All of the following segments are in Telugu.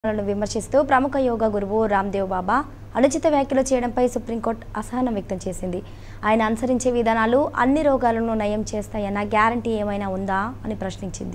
లను విమర్శిస్తూ ప్రముఖ యోగా గురువు రామ్దేవ్ బాబా అనుచిత వ్యాఖ్యలు చేయడంపై సుప్రీంకోర్టు అసహనం వ్యక్తం చేసింది ఆయన అనుసరించే విధానాలు అన్ని రోగాలను నయం చేస్తాయన్న గ్యారంటీ ఏమైనా ఉందా అని ప్రశ్నించింది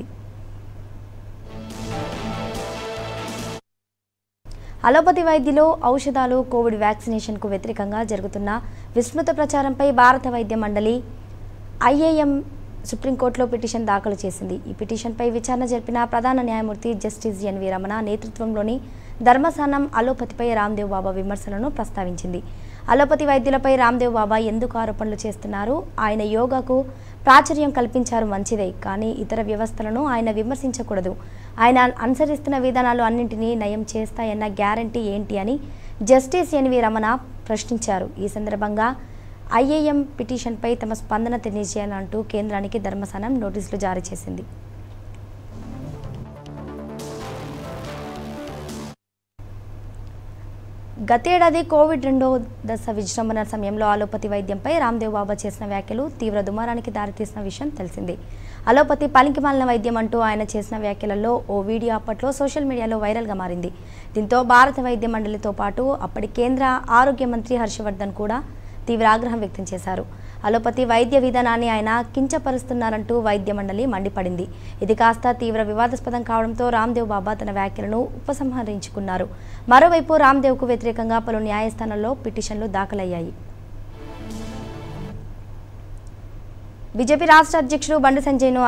అలోపతి వైద్యులు ఔషధాలు కోవిడ్ వ్యాక్సినేషన్కు వ్యతిరేకంగా జరుగుతున్న విస్తృత ప్రచారంపై భారత వైద్య మండలి ఐఏఎం సుప్రీంకోర్టులో పిటిషన్ దాఖలు చేసింది ఈ పిటిషన్పై విచారణ జరిపిన ప్రధాన న్యాయమూర్తి జస్టిస్ ఎన్వి రమణ నేతృత్వంలోని ధర్మస్థానం అలోపతిపై రామ్దేవ్ బాబా విమర్శలను ప్రస్తావించింది అలోపతి వైద్యులపై రామ్దేవ్ బాబా ఎందుకు ఆరోపణలు చేస్తున్నారు ఆయన యోగాకు ప్రాచుర్యం కల్పించారు మంచిదే కానీ ఇతర వ్యవస్థలను ఆయన విమర్శించకూడదు ఆయన అనుసరిస్తున్న విధానాలు అన్నింటినీ నయం చేస్తాయన్న గ్యారంటీ ఏంటి అని జస్టిస్ ఎన్వి రమణ ప్రశ్నించారు ఈ సందర్భంగా ఐఏఎం పిటిషన్పై తమ స్పందన తెలియజేయాలంటూ కేంద్రానికి ధర్మస్థానం నోటీసులు జారీ చేసింది గతేడాది కోవిడ్ రెండో దశ విజృంభణ సమయంలో అలోపతి వైద్యంపై రామ్దేవ్ బాబా చేసిన వ్యాఖ్యలు తీవ్ర దుమారానికి దారితీసిన విషయం తెలిసిందే అలోపతి పలికిమాలిన వైద్యం అంటూ ఆయన చేసిన వ్యాఖ్యలలో ఓ వీడియో అప్పట్లో సోషల్ మీడియాలో వైరల్గా మారింది దీంతో భారత వైద్య మండలితో పాటు అప్పటి కేంద్ర ఆరోగ్య మంత్రి హర్షవర్ధన్ కూడా తీవ్ర ఆగ్రహం వ్యక్తం చేశారు అలోపతి వైద్య విధానాన్ని ఆయన కించపరుస్తున్నారంటూ వైద్య మండలి మండిపడింది ఇది కాస్త తీవ్ర వివాదాస్పదం కావడంతో రామ్దేవ్ బాబా తన వ్యాఖ్యలను ఉపసంహరించుకున్నారు మరోవైపు రామ్దేవ్కు వ్యతిరేకంగా పలు న్యాయస్థానాల్లో పిటిషన్లు దాఖలయ్యాయి బీజేపీ రాష్ట్ర అధ్యక్షుడు బండి సంజయ్ను